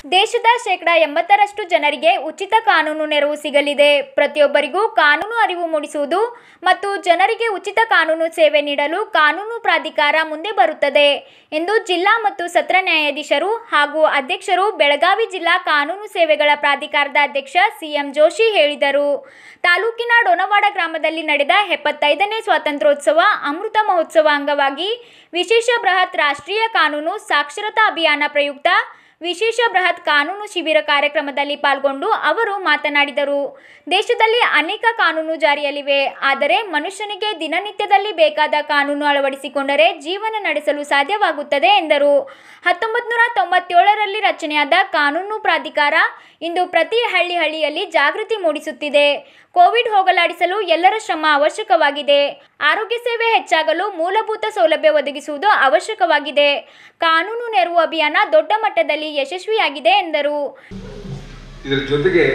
ದೇಶದ ಶೇಕಡ ಎಂಬತ್ತರಷ್ಟು ಜನರಿಗೆ ಉಚಿತ ಕಾನೂನು ನೆರವು ಸಿಗಲಿದೆ ಪ್ರತಿಯೊಬ್ಬರಿಗೂ ಕಾನೂನು ಅರಿವು ಮೂಡಿಸುವುದು ಮತ್ತು ಜನರಿಗೆ ಉಚಿತ ಕಾನೂನು ಸೇವೆ ನೀಡಲು ಕಾನೂನು ಪ್ರಾಧಿಕಾರ ಮುಂದೆ ಬರುತ್ತದೆ ಎಂದು ಜಿಲ್ಲಾ ಮತ್ತು ಸತ್ರ ನ್ಯಾಯಾಧೀಶರು ಹಾಗೂ ಅಧ್ಯಕ್ಷರು ಬೆಳಗಾವಿ ಜಿಲ್ಲಾ ಕಾನೂನು ಸೇವೆಗಳ ಪ್ರಾಧಿಕಾರದ ಅಧ್ಯಕ್ಷ ಸಿಎಂ ಜೋಶಿ ಹೇಳಿದರು ತಾಲೂಕಿನ ಡೊನವಾಡ ಗ್ರಾಮದಲ್ಲಿ ನಡೆದ ಎಪ್ಪತ್ತೈದನೇ ಸ್ವಾತಂತ್ರ್ಯೋತ್ಸವ ಅಮೃತ ಮಹೋತ್ಸವ ಅಂಗವಾಗಿ ವಿಶೇಷ ಬೃಹತ್ ರಾಷ್ಟ್ರೀಯ ಕಾನೂನು ಸಾಕ್ಷರತಾ ಅಭಿಯಾನ ಪ್ರಯುಕ್ತ ವಿಶೇಷ ಬೃಹತ್ ಕಾನೂನು ಶಿಬಿರ ಕಾರ್ಯಕ್ರಮದಲ್ಲಿ ಪಾಲ್ಗೊಂಡು ಅವರು ಮಾತನಾಡಿದರು ದೇಶದಲ್ಲಿ ಅನೇಕ ಕಾನೂನು ಜಾರಿಯಲ್ಲಿವೆ ಆದರೆ ಮನುಷ್ಯನಿಗೆ ದಿನನಿತ್ಯದಲ್ಲಿ ಬೇಕಾದ ಕಾನೂನು ಅಳವಡಿಸಿಕೊಂಡರೆ ಜೀವನ ನಡೆಸಲು ಸಾಧ್ಯವಾಗುತ್ತದೆ ಎಂದರು ಹತ್ತೊಂಬತ್ತು ನೂರ ತೊಂಬತ್ತೇಳರಲ್ಲಿ ರಚನೆಯಾದ ಕಾನೂನು ಪ್ರಾಧಿಕಾರ ಇಂದು ಪ್ರತಿ ಹಳ್ಳಿ ಹಳ್ಳಿಯಲ್ಲಿ ಜಾಗೃತಿ ಮೂಡಿಸುತ್ತಿದೆ ಕೋವಿಡ್ ಹೋಗಲಾಡಿಸಲು ಎಲ್ಲರ ಶ್ರಮ ಅವಶ್ಯಕವಾಗಿದೆ ಆರೋಗ್ಯ ಸೇವೆ ಹೆಚ್ಚಾಗಲು ಮೂಲಭೂತ ಸೌಲಭ್ಯ ಒದಗಿಸುವುದು ಅವಶ್ಯಕವಾಗಿದೆ ಕಾನೂನು ನೆರವು ಅಭಿಯಾನ ದೊಡ್ಡ ಮಟ್ಟದಲ್ಲಿ ಯಶಸ್ವಿಯಾಗಿದೆ ಎಂದರು ಇದರ ಜೊತೆಗೆ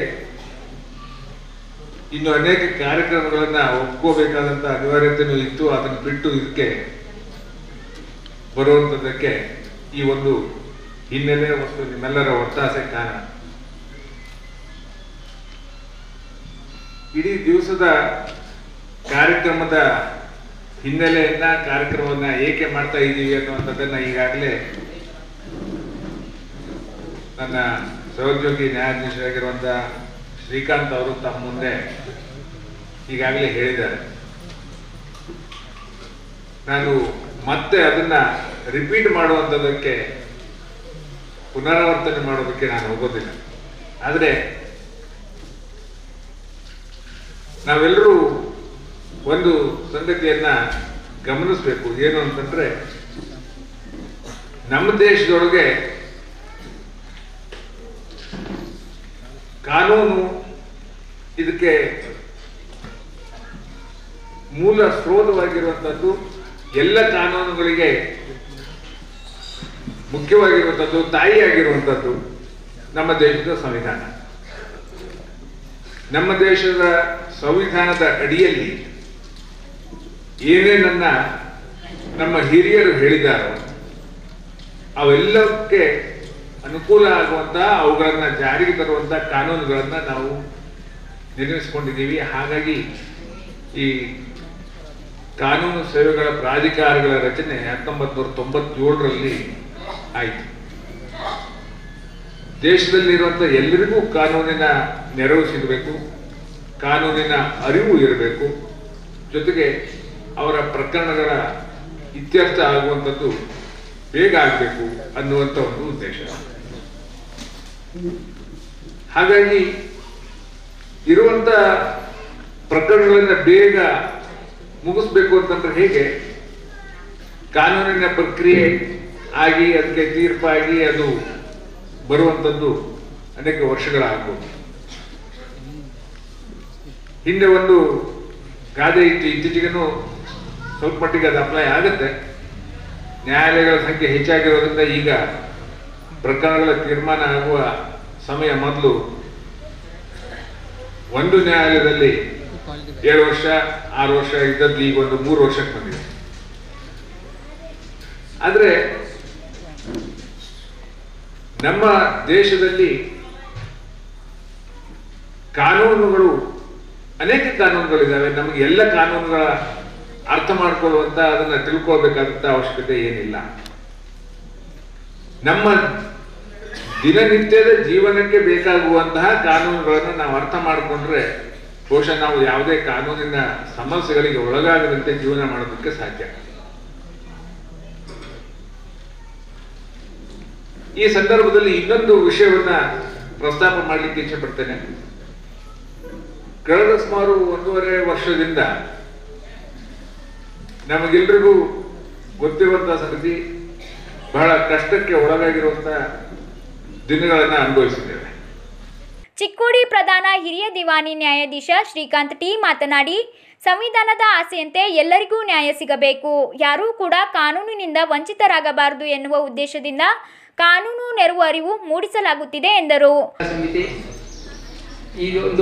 ಇನ್ನು ಅನೇಕ ಕಾರ್ಯಕ್ರಮಗಳನ್ನ ಒಪ್ಕೋಬೇಕಾದಂತ ಅನಿವಾರ್ಯತೆಯೂ ಇತ್ತು ಅದನ್ನು ಬಿಟ್ಟು ಇದಕ್ಕೆ ಬರುವಂಥದ್ದಕ್ಕೆ ಈ ಒಂದು ಹಿನ್ನೆಲೆ ಮತ್ತು ನಿಮ್ಮೆಲ್ಲರ ಒತ್ತಾಸೆ ಕಾರಣ ಇಡೀ ದಿವಸದ ಕಾರ್ಯಕ್ರಮದ ಹಿನ್ನೆಲೆಯನ್ನ ಕಾರ್ಯಕ್ರಮವನ್ನ ಏಕೆ ಮಾಡ್ತಾ ಇದ್ದೀವಿ ಅನ್ನುವಂಥದ್ದನ್ನ ಈಗಾಗಲೇ ನನ್ನ ಸಹೋದ್ಯೋಗಿ ನ್ಯಾಯಾಧೀಶರಾಗಿರುವಂಥ ಶ್ರೀಕಾಂತ್ ಅವರು ತಮ್ಮ ಮುಂದೆ ಈಗಾಗಲೇ ಹೇಳಿದ್ದಾರೆ ನಾನು ಮತ್ತೆ ಅದನ್ನ ರಿಪೀಟ್ ಮಾಡುವಂಥದ್ದಕ್ಕೆ ಪುನರಾವರ್ತನೆ ಮಾಡೋದಕ್ಕೆ ನಾನು ಹೋಗೋದಿಲ್ಲ ಆದರೆ ನಾವೆಲ್ಲರೂ ಒಂದು ಸಂಗತಿಯನ್ನ ಗಮನಿಸಬೇಕು ಏನು ಅಂತಂದ್ರೆ ನಮ್ಮ ದೇಶದೊಳಗೆ ಕಾನೂನು ಇದಕ್ಕೆ ಮೂಲ ಸ್ರೋತವಾಗಿರುವಂಥದ್ದು ಎಲ್ಲ ಕಾನೂನುಗಳಿಗೆ ಮುಖ್ಯವಾಗಿರುವಂಥದ್ದು ತಾಯಿಯಾಗಿರುವಂಥದ್ದು ನಮ್ಮ ದೇಶದ ಸಂವಿಧಾನ ನಮ್ಮ ದೇಶದ ಸಂವಿಧಾನದ ಅಡಿಯಲ್ಲಿ ಏನೇನನ್ನ ನಮ್ಮ ಹಿರಿಯರು ಹೇಳಿದಾರೋ ಅವೆಲ್ಲಕ್ಕೆ ಅನುಕೂಲ ಆಗುವಂತ ಅವುಗಳನ್ನ ಜಾರಿಗೆ ತರುವಂತ ಕಾನೂನುಗಳನ್ನ ನಾವು ನಿರ್ಮಿಸಿಕೊಂಡಿದ್ದೀವಿ ಹಾಗಾಗಿ ಈ ಕಾನೂನು ಸೇವೆಗಳ ಪ್ರಾಧಿಕಾರಗಳ ರಚನೆ ಹತ್ತೊಂಬತ್ತು ನೂರ ತೊಂಬತ್ತೇಳರಲ್ಲಿ ಆಯಿತು ದೇಶದಲ್ಲಿರುವಂಥ ಎಲ್ಲರಿಗೂ ಕಾನೂನಿನ ನೆರವು ಸಿಗಬೇಕು ಕಾನೂನಿನ ಅರಿವು ಇರಬೇಕು ಜೊತೆಗೆ ಅವರ ಪ್ರಕರಣಗಳ ಇತ್ಯರ್ಥ ಆಗುವಂಥದ್ದು ಬೇಗ ಆಗಬೇಕು ಅನ್ನುವಂಥ ಒಂದು ಉದ್ದೇಶ ಹಾಗಾಗಿ ಇರುವಂತ ಪ್ರಕರಣಗಳನ್ನ ಬೇಗ ಮುಗಿಸ್ಬೇಕು ಅಂತಂದ್ರೆ ಹೇಗೆ ಕಾನೂನಿನ ಪ್ರಕ್ರಿಯೆ ಆಗಿ ಅದಕ್ಕೆ ತೀರ್ಪಾಗಿ ಅದು ಬರುವಂಥದ್ದು ಅನೇಕ ವರ್ಷಗಳಾಗ್ಬೋದು ಹಿಂದೆ ಒಂದು ಗಾದೆ ಇತ್ತು ಇತ್ತೀಚೆಗೂ ಸ್ವಲ್ಪ ಮಟ್ಟಿಗೆ ಅದು ಅಪ್ಲೈ ಆಗುತ್ತೆ ನ್ಯಾಯಾಲಯಗಳ ಸಂಖ್ಯೆ ಹೆಚ್ಚಾಗಿರೋದ್ರಿಂದ ಈಗ ಪ್ರಕರಣಗಳ ತೀರ್ಮಾನ ಆಗುವ ಸಮಯ ಮೊದಲು ಒಂದು ನ್ಯಾಯಾಲಯದಲ್ಲಿ ಏಳು ವರ್ಷ ಆರು ವರ್ಷ ಇದ್ದದ್ದು ಈಗ ಒಂದು ಮೂರು ವರ್ಷಕ್ಕೆ ಬಂದಿದೆ ಆದ್ರೆ ನಮ್ಮ ದೇಶದಲ್ಲಿ ಕಾನೂನುಗಳು ಅನೇಕ ಕಾನೂನುಗಳಿದ್ದಾವೆ ನಮಗೆ ಎಲ್ಲ ಕಾನೂನುಗಳ ಅರ್ಥ ಮಾಡ್ಕೊಳ್ಳುವಂತ ಅದನ್ನ ತಿಳ್ಕೊಳ್ಬೇಕಾದಂತ ಅವಶ್ಯಕತೆ ಏನಿಲ್ಲ ನಮ್ಮ ದಿನನಿತ್ಯದ ಜೀವನಕ್ಕೆ ಬೇಕಾಗುವಂತಹ ಕಾನೂನುಗಳನ್ನು ನಾವು ಅರ್ಥ ಮಾಡಿಕೊಂಡ್ರೆ ಬಹುಶಃ ನಾವು ಯಾವುದೇ ಕಾನೂನಿನ ಸಮಸ್ಯೆಗಳಿಗೆ ಒಳಗಾಗದಂತೆ ಜೀವನ ಮಾಡೋದಕ್ಕೆ ಸಾಧ್ಯ ಈ ಸಂದರ್ಭದಲ್ಲಿ ಇನ್ನೊಂದು ವಿಷಯವನ್ನ ಪ್ರಸ್ತಾಪ ಮಾಡಲಿಕ್ಕೆ ಇಚ್ಛೆ ಪಡ್ತೇನೆ ಕಳೆದ ಸುಮಾರು ಒಂದೂವರೆ ವರ್ಷದಿಂದ ನಮಗೆಲ್ರಿಗೂ ಗೊತ್ತಿರುವಂತಹ ಸಂಗತಿ ಬಹಳ ಕಷ್ಟಕ್ಕೆ ಒಳಗಾಗಿರುವಂತಹ ದಿನಗಳನ್ನ ಅನುಭವಿಸಿದ್ದೇವೆ ಚಿಕ್ಕೋಡಿ ಪ್ರಧಾನ ಹಿರಿಯ ದಿವಾನಿ ನ್ಯಾಯಾಧೀಶ ಶ್ರೀಕಾಂತ್ ಟಿ ಮಾತನಾಡಿ ಸಂವಿಧಾನದ ಆಸೆಯಂತೆ ಎಲ್ಲರಿಗೂ ನ್ಯಾಯ ಸಿಗಬೇಕು ಯಾರೂ ಕೂಡ ಕಾನೂನಿನಿಂದ ವಂಚಿತರಾಗಬಾರದು ಎನ್ನುವ ಉದ್ದೇಶದಿಂದ ಕಾನೂನು ನೆರವು ಅರಿವು ಮೂಡಿಸಲಾಗುತ್ತಿದೆ ಎಂದರು ಸಮಿತಿ ಈ ಒಂದು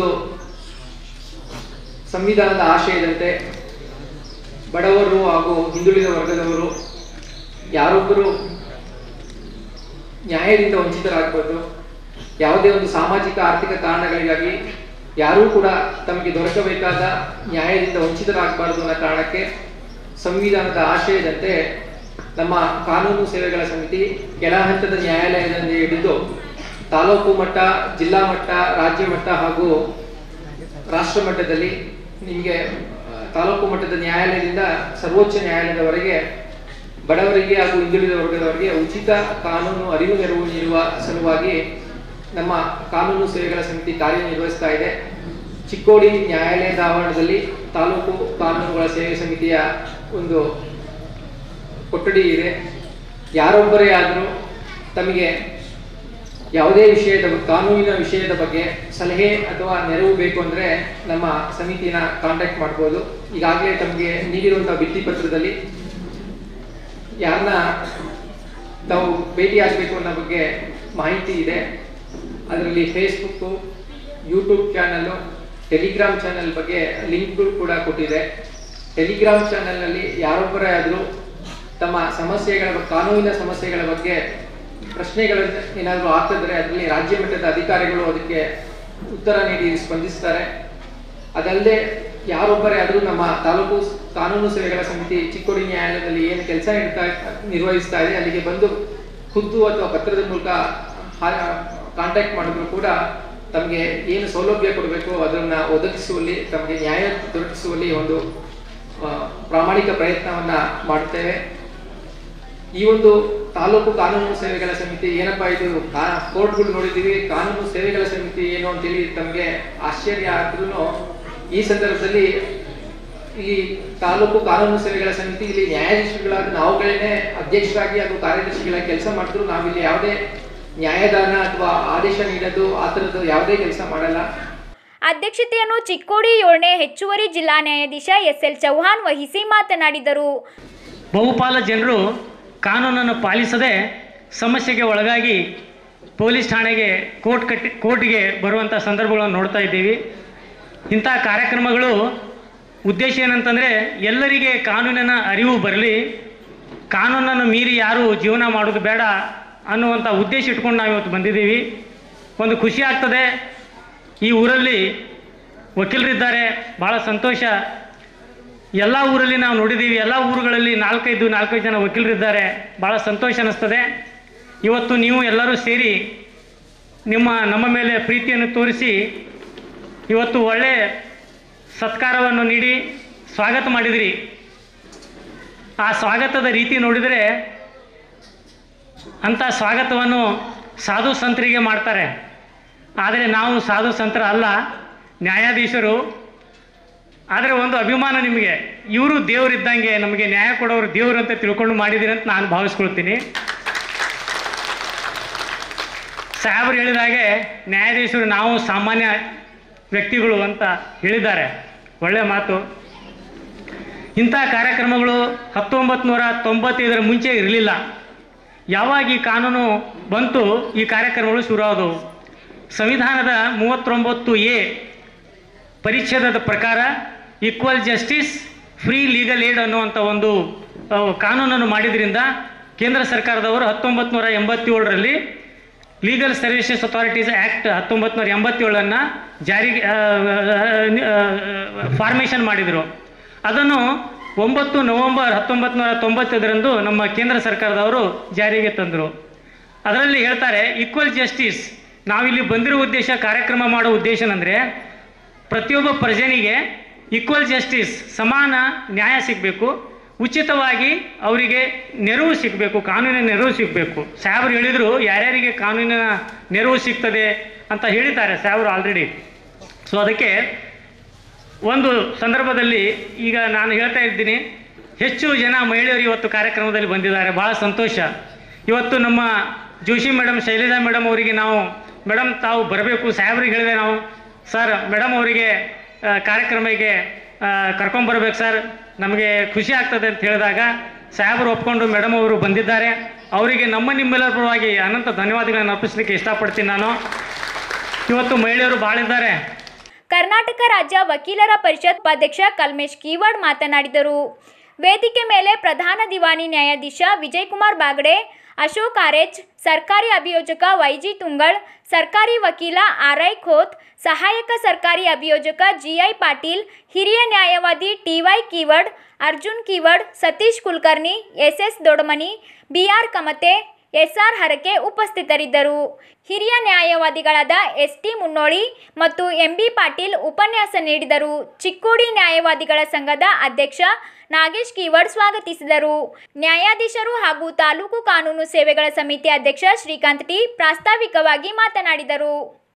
ಸಂವಿಧಾನದ ಆಶಯದಂತೆ ಬಡವರು ಹಾಗೂ ಹಿಂದುಳಿದ ವರ್ಗದವರು ಯಾರೊಬ್ಬರು ನ್ಯಾಯದಿಂದ ವಂಚಿತರಾಗಬಾರ್ದು ಯಾವುದೇ ಒಂದು ಸಾಮಾಜಿಕ ಆರ್ಥಿಕ ಕಾರಣಗಳಿಗಾಗಿ ಯಾರೂ ಕೂಡ ತಮಗೆ ದೊರಕಬೇಕಾದ ನ್ಯಾಯದಿಂದ ವಂಚಿತರಾಗಬಾರದು ಅನ್ನೋ ಕಾರಣಕ್ಕೆ ಸಂವಿಧಾನದ ಆಶಯದಂತೆ ನಮ್ಮ ಕಾನೂನು ಸೇವೆಗಳ ಸಮಿತಿ ಕೆಳ ಹಂತದ ನ್ಯಾಯಾಲಯದಿಂದ ಹಿಡಿದು ತಾಲೂಕು ಮಟ್ಟ ಜಿಲ್ಲಾ ಮಟ್ಟ ರಾಜ್ಯ ಮಟ್ಟ ಹಾಗೂ ರಾಷ್ಟ್ರ ಮಟ್ಟದಲ್ಲಿ ನಿಮಗೆ ಆ, ತಾಲೂಕು ಮಟ್ಟದ ನ್ಯಾಯಾಲಯದಿಂದ ಸರ್ವೋಚ್ಚ ನ್ಯಾಯಾಲಯದವರೆಗೆ ಬಡವರಿಗೆ ಹಾಗೂ ಹಿಂದುಳಿದ ವರ್ಗದವರಿಗೆ ಉಚಿತ ಕಾನೂನು ಅರಿವು ನೆರವು ನೀಡುವ ಸಲುವಾಗಿ ನಮ್ಮ ಕಾನೂನು ಸೇವೆಗಳ ಸಮಿತಿ ಕಾರ್ಯನಿರ್ವಹಿಸ್ತಾ ಇದೆ ಚಿಕ್ಕೋಡಿ ನ್ಯಾಯಾಲಯದ ಆವರಣದಲ್ಲಿ ತಾಲೂಕು ಕಾನೂನುಗಳ ಸೇವೆ ಸಮಿತಿಯ ಒಂದು ಕೊಠಡಿ ಇದೆ ಯಾರೊಬ್ಬರೇ ಆದರೂ ತಮಗೆ ಯಾವುದೇ ವಿಷಯದ ಕಾನೂನಿನ ವಿಷಯದ ಬಗ್ಗೆ ಸಲಹೆ ಅಥವಾ ನೆರವು ಬೇಕು ಅಂದರೆ ನಮ್ಮ ಸಮಿತಿನ ಕಾಂಟ್ಯಾಕ್ಟ್ ಮಾಡ್ಬೋದು ಈಗಾಗಲೇ ತಮಗೆ ನೀಡಿರುವಂಥ ಭಿತ್ತಿ ಪತ್ರದಲ್ಲಿ ಯಾರನ್ನ ತಾವು ಭೇಟಿ ಆಗಬೇಕು ಅನ್ನೋ ಬಗ್ಗೆ ಮಾಹಿತಿ ಇದೆ ಅದರಲ್ಲಿ Facebook YouTube channel Telegram channel ಬಗ್ಗೆ ಲಿಂಕ್ಗಳು ಕೂಡ ಕೊಟ್ಟಿದೆ ಟೆಲಿಗ್ರಾಮ್ ಚಾನಲ್ನಲ್ಲಿ ಯಾರೊಬ್ಬರೇ ಆದರೂ ತಮ್ಮ ಸಮಸ್ಯೆಗಳ ಬ- ಕಾನೂನಿನ ಸಮಸ್ಯೆಗಳ ಬಗ್ಗೆ ಪ್ರಶ್ನೆಗಳು ಏನಾದರೂ ಆಗ್ತಿದ್ರೆ ಅದರಲ್ಲಿ ರಾಜ್ಯ ಮಟ್ಟದ ಅಧಿಕಾರಿಗಳು ಅದಕ್ಕೆ ಉತ್ತರ ನೀಡಿ ಸ್ಪಂದಿಸ್ತಾರೆ ಅದಲ್ಲದೆ ಯಾರೊಬ್ಬರೇ ಆದರೂ ನಮ್ಮ ತಾಲೂಕು ಸ್- ಕಾನೂನು ಸೇವೆಗಳ ಸಮಿತಿ ಚಿಕ್ಕೋಡಿ ನ್ಯಾಯಾಲಯದಲ್ಲಿ ಏನು ಕೆಲಸ ನಿರ್ವಹಿಸ್ತಾ ಇದೆ ಅಲ್ಲಿಗೆ ಬಂದು ಖುದ್ದು ಅಥವಾ ಪತ್ರದ ಮೂಲಕ ಕಾಂಟ್ಯಾಕ್ಟ್ ಮಾಡಿದ್ರು ಕೂಡ ತಮಗೆ ಏನು ಸೌಲಭ್ಯ ಕೊಡಬೇಕು ಅದನ್ನ ಒದಗಿಸುವಲ್ಲಿ ತಮಗೆ ನ್ಯಾಯ ದೊರಕಿಸುವಲ್ಲಿ ಒಂದು ಆ, ಪ್ರಾಮಾಣಿಕ ಪ್ರಯತ್ನವನ್ನ ಮಾಡುತ್ತೇವೆ ಈ ಒಂದು ತಾಲೂಕು ಕಾನೂನು ಸೇವೆಗಳ ಸಮಿತಿ ಏನಪ್ಪಾ ಇದು ಕಾ- ಕೋರ್ಟ್ಗಳು ನೋಡಿದೀವಿ ಕಾನೂನು ಸೇವೆಗಳ ಸಮಿತಿ ಏನು ಅಂತೇಳಿ ತಮಗೆ ಆಶ್ಚರ್ಯ ಆದ್ರೂ ಈ ಸಂದರ್ಭದಲ್ಲಿ ಈ ತಾಲೂಕು ಕಾನೂನು ಸೇವೆಗಳ ಸಮಿತಿ ಇಲ್ಲಿ ನ್ಯಾಯಾಧೀಶರುಗಳಾದ ನಾವುಗಳೇನೆ ಅಧ್ಯಕ್ಷರಾಗಿ ಹಾಗೂ ಕಾರ್ಯದರ್ಶಿಗಳಾಗಿ ಕೆಲಸ ಮಾಡಿದ್ರು ನಾವಿಲ್ಲಿ ಯಾವುದೇ ನ್ಯಾಯದಾನ ಅಥವಾ ಆದೇಶ ನೀಡೋದು ಆ ಥರದ್ದು ಯಾವುದೇ ಕೆಲಸ ಮಾಡಲ್ಲ ಅಧ್ಯಕ್ಷತೆಯನ್ನು ಚಿಕ್ಕೋಡಿ ಏಳನೇ ಹೆಚ್ಚುವರಿ ಜಿಲ್ಲಾ ನ್ಯಾಯಾಧೀಶ ಎಸ್ ಎಲ್ ಚೌಹಾಣ್ ವಹಿಸಿ ಮಾತನಾಡಿದರು ಬಹುಪಾಲ ಜನರು ಕಾನೂನನ್ನು ಪಾಲಿಸದೆ ಸಮಸ್ಯೆಗೆ ಒಳಗಾಗಿ ಪೊಲೀಸ್ ಠಾಣೆಗೆ ಕೋರ್ಟ್ ಕಟ್ಟಿ ಕೋರ್ಟ್ಗೆ ಬರುವಂಥ ಸಂದರ್ಭಗಳನ್ನು ನೋಡ್ತಾ ಇದ್ದೀವಿ ಇಂಥ ಕಾರ್ಯಕ್ರಮಗಳು ಉದ್ದೇಶ ಏನಂತಂದರೆ ಎಲ್ಲರಿಗೆ ಕಾನೂನಿನ ಅರಿವು ಬರಲಿ ಕಾನೂನನ್ನು ಮೀರಿ ಯಾರು ಜೀವನ ಮಾಡೋದು ಬೇಡ ಅನ್ನುವಂಥ ಉದ್ದೇಶ ಇಟ್ಕೊಂಡು ನಾವು ಇವತ್ತು ಬಂದಿದ್ದೀವಿ ಒಂದು ಖುಷಿ ಆಗ್ತದೆ ಈ ಊರಲ್ಲಿ ವಕೀಲರಿದ್ದಾರೆ ಭಾಳ ಸಂತೋಷ ಎಲ್ಲ ಊರಲ್ಲಿ ನಾವು ನೋಡಿದ್ದೀವಿ ಎಲ್ಲ ಊರುಗಳಲ್ಲಿ ನಾಲ್ಕೈದು ನಾಲ್ಕೈದು ಜನ ವಕೀಲರಿದ್ದಾರೆ ಭಾಳ ಸಂತೋಷ ಅನ್ನಿಸ್ತದೆ ಇವತ್ತು ನೀವು ಎಲ್ಲರೂ ಸೇರಿ ನಿಮ್ಮ ನಮ್ಮ ಮೇಲೆ ಪ್ರೀತಿಯನ್ನು ತೋರಿಸಿ ಇವತ್ತು ಒಳ್ಳೆ ಸತ್ಕಾರವನ್ನು ನೀಡಿ ಸ್ವಾಗತ ಮಾಡಿದಿರಿ ಆ ಸ್ವಾಗತದ ರೀತಿ ನೋಡಿದರೆ ಅಂಥ ಸ್ವಾಗತವನ್ನು ಸಾಧು ಸಂತರಿಗೆ ಮಾಡ್ತಾರೆ ಆದರೆ ನಾವು ಸಾಧು ಸಂತರ ಅಲ್ಲ ನ್ಯಾಯಾಧೀಶರು ಆದರೆ ಒಂದು ಅಭಿಮಾನ ನಿಮಗೆ ಇವರು ದೇವರಿದ್ದಂಗೆ ನಮಗೆ ನ್ಯಾಯ ಕೊಡೋರು ದೇವರು ಅಂತ ತಿಳ್ಕೊಂಡು ಮಾಡಿದ್ದೀರಿ ಅಂತ ನಾನು ಭಾವಿಸ್ಕೊಳ್ತೀನಿ ಸಾಹೇಬರು ಹೇಳಿದ ಹಾಗೆ ನ್ಯಾಯಾಧೀಶರು ನಾವು ಸಾಮಾನ್ಯ ವ್ಯಕ್ತಿಗಳು ಅಂತ ಹೇಳಿದ್ದಾರೆ ಒಳ್ಳೆಯ ಮಾತು ಇಂಥ ಕಾರ್ಯಕ್ರಮಗಳು ಹತ್ತೊಂಬತ್ತು ನೂರ ತೊಂಬತ್ತೈದರ ಮುಂಚೆ ಇರಲಿಲ್ಲ ಯಾವಾಗ ಈ ಕಾನೂನು ಬಂತು ಈ ಕಾರ್ಯಕ್ರಮಗಳು ಶುರುವಾದವು ಸಂವಿಧಾನದ ಮೂವತ್ತೊಂಬತ್ತು ಎ ಪರಿಚ್ಛೇದದ ಪ್ರಕಾರ equal justice free legal aid ಅನ್ನುವಂಥ ಒಂದು ಆ, ಕಾನೂನನ್ನು ಮಾಡಿದ್ರಿಂದ ಕೇಂದ್ರ ಸರ್ಕಾರದವರು ಹತ್ತೊಂಬತ್ತು ನೂರ ಎಂಬತ್ತೇಳರಲ್ಲಿ ಲೀಗಲ್ ಸರ್ವಿಸಸ್ ಅಥಾರಿಟೀಸ್ ಆ್ಯಕ್ಟ್ ಹತ್ತೊಂಬತ್ತು ನೂರ ಎಂಬತ್ತೇಳನ್ನು ಜಾರಿಗೆ ಫಾರ್ಮೇಷನ್ ಮಾಡಿದರು ಅದನ್ನು ಒಂಬತ್ತು ನವೆಂಬರ್ ಹತ್ತೊಂಬತ್ತು ನೂರ ತೊಂಬತ್ತೈದರಂದು ನಮ್ಮ ಕೇಂದ್ರ ಸರ್ಕಾರದವರು ಜಾರಿಗೆ ತಂದರು ಅದರಲ್ಲಿ ಹೇಳ್ತಾರೆ ಈಕ್ವಲ್ ಜಸ್ಟಿಸ್ ನಾವಿಲ್ಲಿ ಬಂದಿರೋ ಉದ್ದೇಶ ಕಾರ್ಯಕ್ರಮ ಮಾಡೋ ಉದ್ದೇಶ ಅಂದರೆ ಪ್ರತಿಯೊಬ್ಬ ಪ್ರಜೆನಿಗೆ ಈಕ್ವಲ್ ಜಸ್ಟಿಸ್ ಸಮಾನ ನ್ಯಾಯ ಸಿಗಬೇಕು ಉಚಿತವಾಗಿ ಅವರಿಗೆ ನೆರವು ಸಿಗಬೇಕು ಕಾನೂನಿನ ನೆರವು ಸಿಗಬೇಕು ಸಾಹೇಬರು ಹೇಳಿದರು ಯಾರ್ಯಾರಿಗೆ ಕಾನೂನಿನ ನೆರವು ಸಿಗ್ತದೆ ಅಂತ ಹೇಳಿದ್ದಾರೆ ಸಾಹೇಬರು ಆಲ್ರೆಡಿ ಸೊ ಅದಕ್ಕೆ ಒಂದು ಸಂದರ್ಭದಲ್ಲಿ ಈಗ ನಾನು ಹೇಳ್ತಾ ಇದ್ದೀನಿ ಹೆಚ್ಚು ಜನ ಮಹಿಳೆಯರು ಇವತ್ತು ಕಾರ್ಯಕ್ರಮದಲ್ಲಿ ಬಂದಿದ್ದಾರೆ ಭಾಳ ಸಂತೋಷ ಇವತ್ತು ನಮ್ಮ ಜೋಶಿ ಮೇಡಮ್ ಶೈಲಜಾ ಮೇಡಮ್ ಅವರಿಗೆ ನಾವು ಮೇಡಮ್ ತಾವು ಬರಬೇಕು ಸಾಹೇಬ್ರಿಗೆ ಹೇಳಿದೆ ನಾವು ಸರ್ ಮೇಡಮ್ ಅವರಿಗೆ ಆ, ಕಾರ್ಯಕ್ರಮಕ್ಕೆ ಕರ್ಕೊಂಬರ್ಬೇಕು ಸರ್ ನಮಗೆ ಖುಷಿ ಆಗ್ತದೆ ಅಂತ ಹೇಳಿದಾಗ ಸಾಹೇಬರು ಒಪ್ಕೊಂಡು ಮೇಡಮ್ ಅವರು ಬಂದಿದ್ದಾರೆ ಅವರಿಗೆ ನಮ್ಮ ನಿಮ್ಮೆಲ್ಲರ ಪರವಾಗಿ ಅನಂತ ಧನ್ಯವಾದಗಳನ್ನು ಅರ್ಪಿಸಲಿಕ್ಕೆ ಇಷ್ಟಪಡ್ತೀನಿ ನಾನು ಇವತ್ತು ಮಹಿಳೆಯರು ಭಾಳ ಇದ್ದಾರೆ ಕರ್ನಾಟಕ ರಾಜ್ಯ ವಕೀಲರ ಪರಿಷತ್ ಉಪಾಧ್ಯಕ್ಷ ಕಲ್ಮೇಶ್ ಕೀವಾಡ್ ಮಾತನಾಡಿದರು ವೇದಿಕೆ ಮೇಲೆ ಪ್ರಧಾನ ದಿವಾನಿ ನ್ಯಾಯಾಧೀಶ ವಿಜಯಕುಮಾರ್ ಬಾಗಡೆ ಅಶೋಕ್ ಆರೆಚ್ ಸರ್ಕಾರಿ ಅಭಿಯೋಜಕ ವೈಜಿ ತುಂಗಳ್ ಸರ್ಕಾರಿ ವಕೀಲ ಆರ್ ಐ ಖೋತ್ ಸಹಾಯಕ ಸರ್ಕಾರಿ ಅಭಿಯೋಜಕ ಜಿಐ ಪಾಟೀಲ್ ಹಿರಿಯ ನ್ಯಾಯವಾದಿ T Y Kiwad Arjun Kiwad Satish Kulkarni S S Dodamani B R Kamate S R Harake ಉಪಸ್ಥಿತರಿದ್ದರು ಹಿರಿಯ ನ್ಯಾಯವಾದಿಗಳಾದ ಎಸ್ಟಿ ಮುನ್ನೋಳಿ ಮತ್ತು ಎಂಬಿ ಪಾಟೀಲ್ ಉಪನ್ಯಾಸ ನೀಡಿದರು ಚಿಕ್ಕೋಡಿ ನ್ಯಾಯವಾದಿಗಳ ಸಂಘದ ಅಧ್ಯಕ್ಷ ನಾಗೇಶ್ ಕೀವಡ್ ಸ್ವಾಗತಿಸಿದರು ನ್ಯಾಯಾಧೀಶರು ಹಾಗೂ ತಾಲೂಕು ಕಾನೂನು ಸೇವೆಗಳ ಸಮಿತಿ ಅಧ್ಯಕ್ಷ ಶ್ರೀಕಾಂತ್ ಟಿ ಪ್ರಾಸ್ತಾವಿಕವಾಗಿ ಮಾತನಾಡಿದರು